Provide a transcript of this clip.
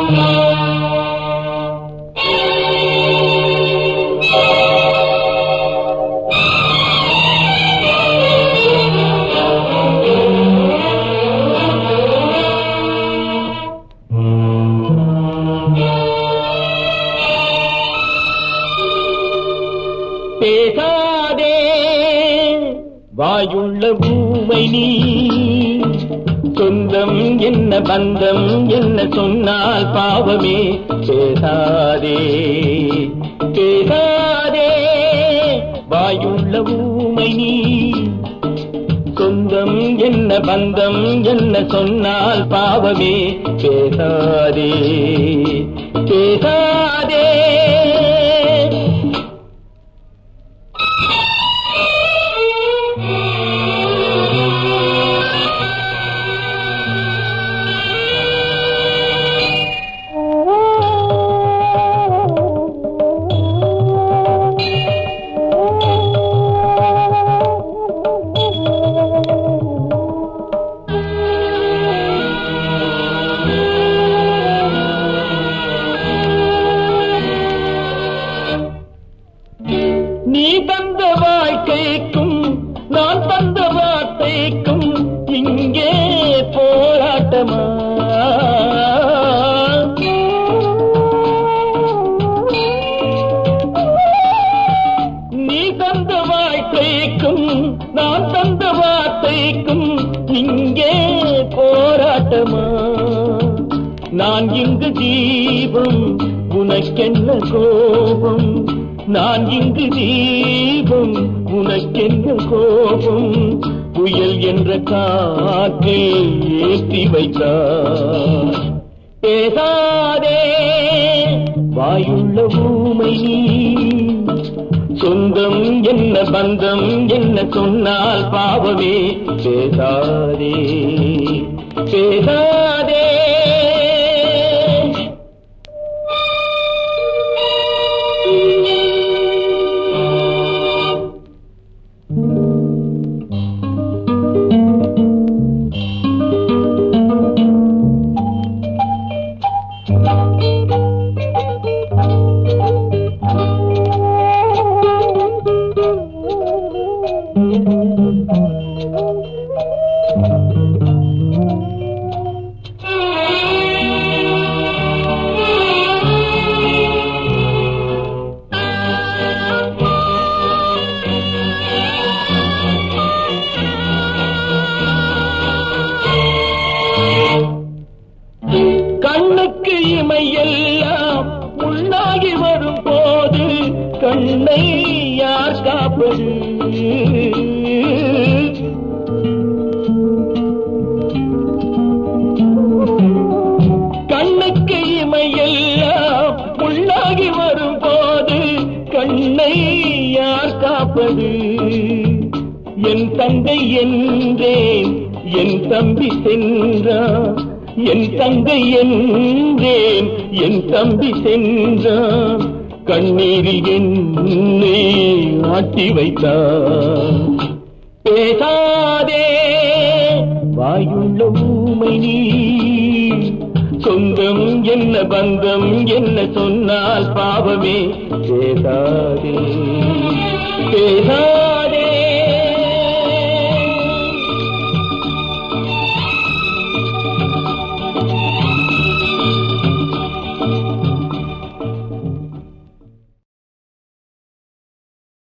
பேசாதே வாயுள்ள ஊமை நீ சொந்தம் என்ன பந்தம் என்ன சொன்னால் பாவமே பேசாதே பேசாதே வாயுள்ள ஊமை நீ சொந்தம் என்ன பந்தம் என்ன சொன்னால் பாவமே பேசாதே பேசாதே நீ தந்த வாழ்க்கைக்கும் நான் தந்த வார்த்தைக்கும் இங்கே போராட்டமா நீ தந்த வாழ்க்கைக்கும் நான் தந்த வார்த்தைக்கும் இங்கே போராட்டமா நான் இங்கு தீபம் உனக்கென்ன கோபம் நான் இங்கு தீபம் உனக்கென்ன கோபம் புயல் என்ற காற்றில் ஏற்றி வைத்தார் பேசாதே வாயுள்ள ஊமை நீ சொந்தம் என்ன பந்தம் என்ன சொன்னால் பாவமே பேசாதே பேசாதே கண்ணுக்கு இமையெல்லாம் முன்னாகி வரும் போது கண்ணை யார் காப்பது கண்ணுக்கு இமையெல்லாம் முன்னாகி வரும் போது கண்ணை யார் காப்பது என் தங்கை என்றேன் என் தம்பி சென்றான் என் தங்கை என்றேன் என் தம்பி சென்றான் கண்ணீரில் என்னை ஆட்டி வைத்தான் பேசாதே வாயுள்ள ஊமை நீ சொந்தம் என்ன பந்தம் என்ன சொன்னால் பாவமே பேசாதே பேசாதே